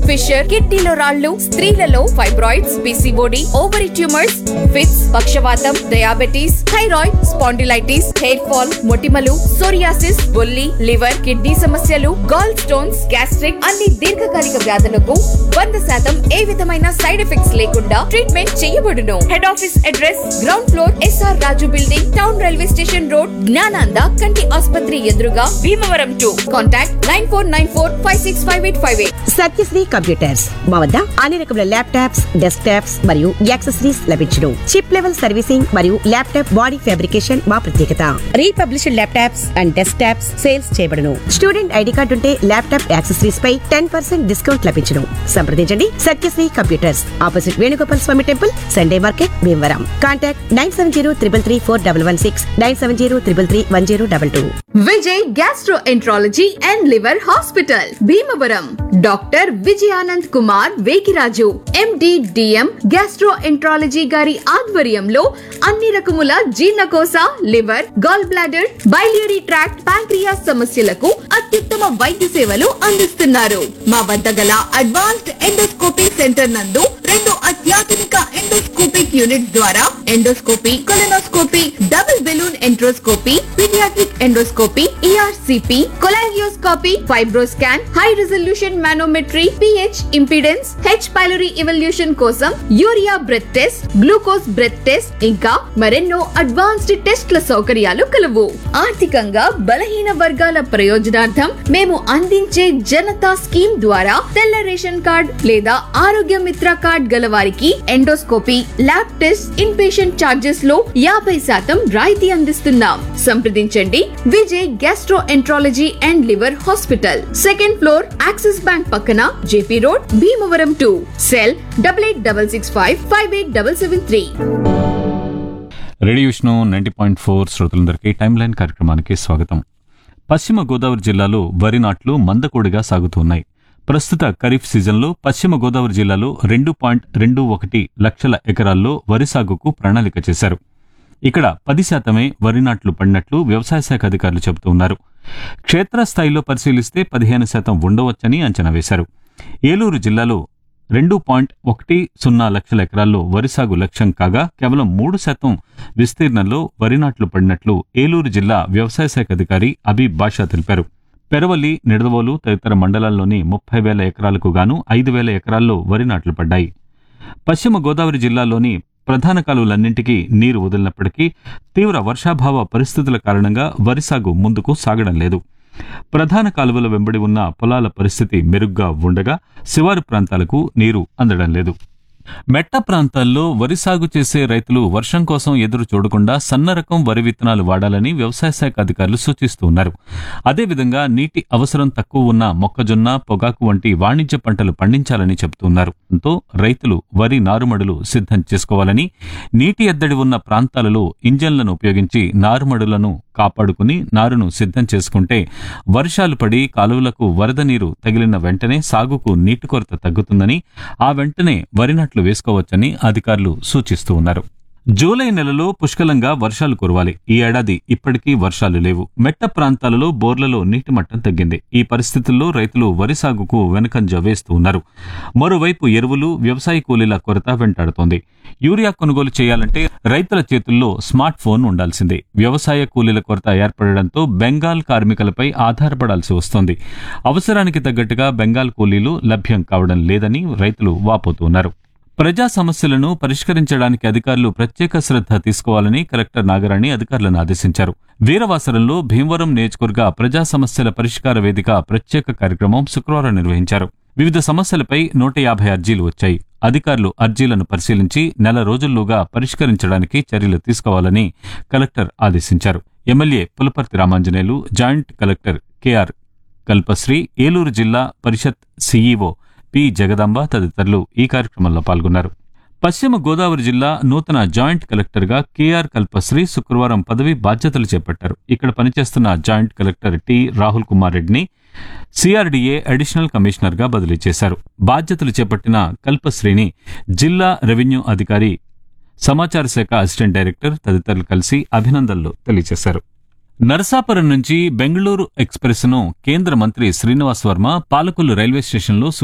fissure కిడ్నీలో రాళ్లు స్త్రీలలో fibroids PCOD ovary tumours fits పక్షవాతం diabetes thyroid spondylitis hair fall మొటిమలు సోరియాసిస్ బొల్లి లివర్ కిడ్నీ సమస్యలు గాల్ స్టోన్స్ గ్యాస్ట్రిక్ అన్ని దీర్ఘకాలిక వ్యాధులకు వంద శాతం ఏ విధమైన సైడ్ ఎఫెక్ట్స్ లేకుండా ట్రీట్మెంట్ చేయబడును head office address ground floor SR Raju building town railway station road Gnananda కంటి ఆసుపత్రి ఎదురుగా Bhimavaram two contact nine four nine four five six five eight five eight Satyasri computers మా వద్ద అన్ని రకముల ల్యాప్టాప్స్ డెస్క్ టాప్స్ మరియు యాక్సెసరీస్ లభించును చిప్ లెవెల్ సర్వీసింగ్ మరియు ల్యాప్టాప్ బాడీ ఫ్యాబ్రికేషన్ మా ప్రత్యేకత republished laptops and desktops sales చేయబడును స్టూడెంట్ ఐడి కార్డు ఉంటే ల్యాప్టాప్ యాక్సెసరీస్ పై టెన్ పర్సెంట్ డిస్కౌంట్ లభించును సంప్రదించండి Satyasri computers opposite Venugopal Swamy temple Sunday market Bhimavaram contact nine seven zero triple three four double one six nine seven zero triple three one zero double two Vijay gastroenterology and liver hospital Bhimavaram doctor Vijayanand Kumar Vekiraju MD DM gastroenterology గారి ఆధ్వర్యంలో అన్ని రకముల జీర్ణకోశ liver gall bladder biliary tract pancreas సమస్యలకు అత్యుత్తమ వైద్య సేవలు అందిస్తున్నారు మా వద్ద గల అడ్వాన్స్డ్ ఎండోస్కోపీ సెంటర్ నందు రెండు అత్యాధునిక ఎండోస్కోపిక్ యూనిట్ ద్వారా endoscopy colonoscopy double balloon enteroscopy paediatric endoscopy ERCP cholangioscopy fibroscan high resolution manometry pH impedance H pylori evaluation కోసం urea breath test glucose breath test ఇంకా మరెన్నో అడ్వాన్స్డ్ టెస్ట్ల సౌకర్యాలు కలవు ఆర్థికంగా బలహీన వర్గాల ప్రయోజనార్థం మేము అందించే జనతా స్కీమ్ ద్వారా తెల్ల రేషన్ కార్డ్ లేదా ఆరోగ్య మిత్ర కార్డ్ గల వారికి endoscopy lab test inpatient charges లో యాభై శాతం రాయితీ అందిస్తున్నాం సంప్రదించండి Vijay gastroenterology and liver hospital second floor Axis bank పక్కన JP road Bhimavaram two cell double eight double six five five eight double seven three radio Vishnu ninety point four శ్రోతలందరికీ timeline కార్యక్రమానికి స్వాగతం పశ్చిమ గోదావరి జిల్లాలో వరి నాట్లు మందకోడిగా సాగుతున్నాయి ప్రస్తుత ఖరీఫ్ సీజన్లో పశ్చిమ గోదావరి జిల్లాలో రెండు పాయింట్ రెండు ఒకటి లక్షల ఎకరాల్లో వరి సాగుకు ప్రణాళిక చేశారు ఇక్కడ పది శాతమే వరి నాట్లు పడినట్లు వ్యవసాయ శాఖ అధికారులు చెబుతున్నారు క్షేత్రస్థాయిలో పరిశీలిస్తే పదిహేను శాతం ఉండవచ్చని అంచనా వేశారు ఏలూరు జిల్లాలో రెండు పాయింట్ ఒకటి సున్నా లక్షల ఎకరాల్లో వరి సాగు లక్ష్యం కాగా కేవలం మూడు శాతం విస్తీర్ణంలో వరి నాట్లు పడినట్లు ఏలూరు జిల్లా వ్యవసాయ శాఖ అధికారి అబీబ్ బాషా తెలిపారు పెరవల్లి నిడదవోలు తదితర మండలాల్లోని ముప్పై వేల ఎకరాలకు గాను ఐదు వేల ఎకరాల్లో వరి నాట్లు పడ్డాయి పశ్చిమ గోదావరి జిల్లాలోని ప్రధాన కాలువలన్నింటికీ నీరు వదిలినప్పటికీ తీవ్ర వర్షాభావ పరిస్థితుల కారణంగా వరి సాగు ముందుకు సాగడం లేదు ప్రధాన కాలువల వెంబడి ఉన్న పొలాల పరిస్థితి మెరుగ్గా ఉండగా శివారు ప్రాంతాలకు నీరు అందడం లేదు మెట్ట ప్రాంతాల్లో వరి సాగు చేసే రైతులు వర్షం కోసం ఎదురు చూడకుండా సన్న రకం వరి విత్తనాలు వాడాలని వ్యవసాయ శాఖ అధికారులు సూచిస్తూ ఉన్నారు అదేవిధంగా నీటి అవసరం తక్కువ ఉన్న మొక్కజొన్న పొగాకు వంటి వాణిజ్య పంటలు పండించాలని చెబుతున్నారు దాంతో రైతులు వరి నారుమడులు సిద్ధం చేసుకోవాలని నీటి ఎద్దడి ఉన్న ప్రాంతాలలో ఇంజన్లను ఉపయోగించి నారుమడులను కాపాడుకుని నారును సిద్ధం చేసుకుంటే వర్షాలు పడి కాలువలకు వరద నీరు తగిలిన వెంటనే సాగుకు నీటి కొరత తగ్గుతుందని ఆ వెంటనే వరి నాట్లు వేసుకోవచ్చని అధికారులు సూచిస్తూ ఉన్నారు జూలై నెలలో పుష్కలంగా వర్షాలు కురవాలి ఈ ఏడాది ఇప్పటికీ వర్షాలు లేవు మెట్ట ప్రాంతాలలో బోర్లలో నీటి మట్టం తగ్గింది ఈ పరిస్థితుల్లో రైతులు వరి సాగుకు వెనుకంజ వేస్తూ ఉన్నారు మరోవైపు ఎరువులు వ్యవసాయ కూలీల కొరత వెంటాడుతోంది యూరియా కొనుగోలు చేయాలంటే రైతుల చేతుల్లో స్మార్ట్ ఫోన్ ఉండాల్సిందే వ్యవసాయ కూలీల కొరత ఏర్పడడంతో బెంగాల్ కార్మికులపై ఆధారపడాల్సి వస్తోంది అవసరానికి తగ్గట్టుగా బెంగాల్ కూలీలు లభ్యం కావడం లేదని రైతులు వాపోతున్నారు ప్రజా సమస్యలను పరిష్కరించడానికి అధికారులు ప్రత్యేక శ్రద్ధ తీసుకోవాలని కలెక్టర్ నాగరాణి అధికారులను ఆదేశించారు వీరవాసరంలో భీమవరం నియోజకవర్గ ప్రజా సమస్యల పరిష్కార వేదిక ప్రత్యేక కార్యక్రమం శుక్రవారం నిర్వహించారు వివిధ సమస్యలపై నూట యాభై అర్జీలు వచ్చాయి అధికారులు అర్జీలను పరిశీలించి నెల రోజుల్లోగా పరిష్కరించడానికి చర్యలు తీసుకోవాలని కలెక్టర్ ఆదేశించారు MLA Pulaparthi Ramanjaneyulu joint collector KR Kalpasri Eluru Zilla Parishad CEO P Jagadamba తదితరులు ఈ కార్యక్రమంలో పాల్గొన్నారు పశ్చిమ గోదావరి జిల్లా నూతన జాయింట్ కలెక్టర్గా కేఆర్ కల్పశ్రీ శుక్రవారం పదవి బాధ్యతలు చేపట్టారు ఇక్కడ పనిచేస్తున్న joint collector T Rahul Kumar రెడ్డిని సిఆర్డీఏ అడిషనల్ కమిషనర్గా బదిలీ చేశారు బాధ్యతలు చేపట్టిన కల్పశ్రీని జిల్లా రెవెన్యూ అధికారి సమాచార శాఖ అసిస్టెంట్ డైరెక్టర్ తదితరులు కలిసి అభినందనలు తెలియజేశారు నరసాపురం నుంచి బెంగళూరు ఎక్స్ప్రెస్ ను కేంద్ర మంత్రి శ్రీనివాస్ వర్మ పాలకొల్లు రైల్వే స్టేషన్లో